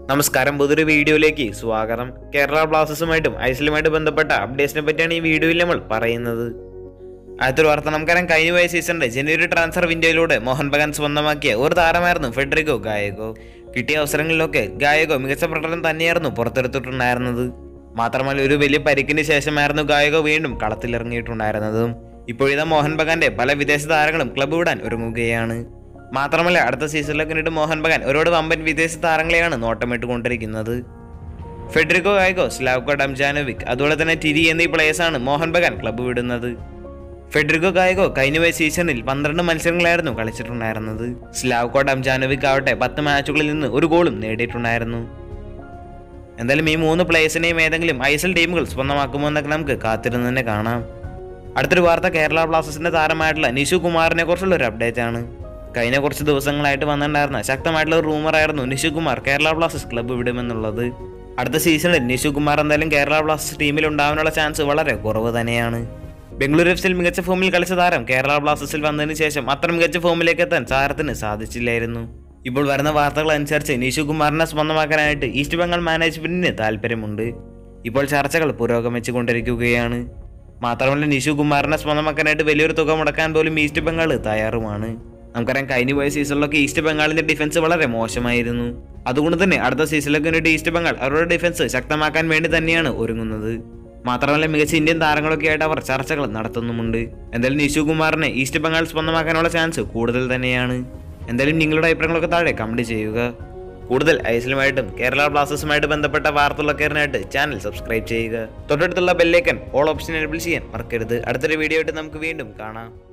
നമസ്കാരം പുതിയൊരു വീഡിയോയിലേക്ക് സ്വാഗതം കേരള ബ്ലാസ്റ്റേഴ്സുമായിട്ടും ഐസിലുമായിട്ട് ബന്ധപ്പെട്ട അപ്ഡേറ്റ്സിനെ പറ്റിയാണ് ഈ വീഡിയോയിൽ നമ്മൾ പറയുന്നത് അടുത്തൊരു വാർത്ത നമുക്കറിയാം കഴിഞ്ഞ പോയ സീസണിന്റെ ജനുവരി ട്രാൻസ്ഫർ വിൻഡോയിലൂടെ മോഹൻ ബഗാൻ സ്വന്തമാക്കിയ ഒരു താരമായിരുന്നു ഫെഡറിക്കോ ഗായകോ കിട്ടിയ അവസരങ്ങളിലൊക്കെ ഗായകോ മികച്ച പ്രകടനം തന്നെയായിരുന്നു പുറത്തെടുത്തിട്ടുണ്ടായിരുന്നത് മാത്രമല്ല ഒരു വലിയ പരിക്കിന് ശേഷമായിരുന്നു ഗായകോ വീണ്ടും കളത്തിലിറങ്ങിയിട്ടുണ്ടായിരുന്നതും ഇപ്പോഴിതാ മോഹൻ ബഗാന്റെ പല വിദേശ താരങ്ങളും ക്ലബ്ബ് വിടാൻ ഒരുങ്ങുകയാണ് മാത്രമല്ല അടുത്ത സീസണിലേക്ക് വേണ്ടിയിട്ട് മോഹൻ ബഗാൻ ഒരുപാട് വമ്പൻ വിദേശ താരങ്ങളെയാണ് നോട്ടമിട്ടുകൊണ്ടിരിക്കുന്നത് ഫെഡറിക്കോ ഗായകോ സ്ലാവ്കോ ഡംജാനോവിക് അതുപോലെ തന്നെ ടിരി എന്നീ പ്ലേയേഴ്സാണ് മോഹൻ ബഗാൻ ക്ലബ്ബ് വിടുന്നത് ഫെഡറിക്കോ ഗായകോ കഴിഞ്ഞ പോയ സീസണിൽ പന്ത്രണ്ട് മത്സരങ്ങളായിരുന്നു കളിച്ചിട്ടുണ്ടായിരുന്നത് സ്ലാവ്കോ ഡംജാനോവിക് ആവട്ടെ പത്ത് മാച്ചുകളിൽ നിന്ന് ഒരു ഗോളും നേടിയിട്ടുണ്ടായിരുന്നു എന്തായാലും ഈ മൂന്ന് പ്ലേയേഴ്സിനെയും ഏതെങ്കിലും ഐ എസ് എൽ ടീമുകൾ സ്വന്തമാക്കുമോ എന്നൊക്കെ നമുക്ക് കാത്തിരുന്ന് തന്നെ കാണാം അടുത്തൊരു വാർത്ത കേരള ബ്ലാസ്റ്റേഴ്സിന്റെ താരമായിട്ടുള്ള നിഷു കുമാറിനെ കുറിച്ചുള്ള ഒരു അപ്ഡേറ്റ് ആണ് കഴിഞ്ഞ കുറച്ച് ദിവസങ്ങളായിട്ട് വന്നിട്ടുണ്ടായിരുന്ന ശക്തമായിട്ടുള്ള ഒരു റൂമർ ആയിരുന്നു നിഷു കുമാർ കേരള ബ്ലാസ്റ്റേഴ്സ് ക്ലബ്ബ് വിടുമെന്നുള്ളത് അടുത്ത സീസണിൽ നിഷു കുമാർ എന്തായാലും കേരള ബ്ലാസ്റ്റേഴ്സ് ടീമിൽ ഉണ്ടാവാനുള്ള ചാൻസ് വളരെ കുറവ് തന്നെയാണ് ബംഗളൂരു എഫ് സിയിൽ മികച്ച ഫോമിൽ കളിച്ച താരം കേരള ബ്ലാസ്റ്റേഴ്സിൽ വന്നതിന് ശേഷം അത്ര മികച്ച ഫോമിലേക്ക് എത്താൻ താരത്തിന് സാധിച്ചില്ലായിരുന്നു ഇപ്പോൾ വരുന്ന വാർത്തകൾ അനുസരിച്ച് നിഷു കുമാറിനെ സ്വന്തമാക്കാനായിട്ട് ഈസ്റ്റ് ബംഗാൾ മാനേജ്മെന്റിന് താല്പര്യമുണ്ട് ഇപ്പോൾ ചർച്ചകൾ പുരോഗമിച്ചുകൊണ്ടിരിക്കുകയാണ് മാത്രമല്ല നിഷു കുമാറിനെ സ്വന്തമാക്കാനായിട്ട് വലിയൊരു തുക മുടക്കാൻ പോലും ഈസ്റ്റ് ബംഗാൾ തയ്യാറുമാണ് നമുക്കറിയാം കഴിഞ്ഞ പോയ സീസണിലൊക്കെ ഈസ്റ്റ് ബംഗാളിന്റെ ഡിഫൻസ് വളരെ മോശമായിരുന്നു അതുകൊണ്ട് തന്നെ അടുത്ത സീസണിലേക്ക് വേണ്ടിയിട്ട് ഈസ്റ്റ് ബംഗാൾ അവരുടെ ഡിഫൻസ് ശക്തമാക്കാൻ വേണ്ടി തന്നെയാണ് ഒരുങ്ങുന്നത് മാത്രമല്ല മികച്ച ഇന്ത്യൻ താരങ്ങളൊക്കെ ആയിട്ട് അവർ ചർച്ചകൾ നടത്തുന്നുമുണ്ട് എന്തായാലും നിഷു കുമാറിനെ ഈസ്റ്റ് ബംഗാൾ സ്വന്തമാക്കാനുള്ള ചാൻസ് കൂടുതൽ തന്നെയാണ് എന്തായാലും നിങ്ങളുടെ അഭിപ്രായങ്ങളൊക്കെ താഴെ കമന്റ് ചെയ്യുക കൂടുതൽ ഐസിലുമായിട്ടും കേരള ബ്ലാസ്റ്റേഴ്സുമായിട്ട് ബന്ധപ്പെട്ട വാർത്തകളൊക്കെ അറിഞ്ഞായിട്ട് ചാനൽ സബ്സ്ക്രൈബ് ചെയ്യുക തൊട്ടടുത്തുള്ള ബെല്ലേക്കൻ ഓൾ ഓപ്ഷൻ എനേബിൾ ചെയ്യാൻ മറക്കരുത് അടുത്തൊരു വീഡിയോ ആയിട്ട് നമുക്ക് വീണ്ടും കാണാം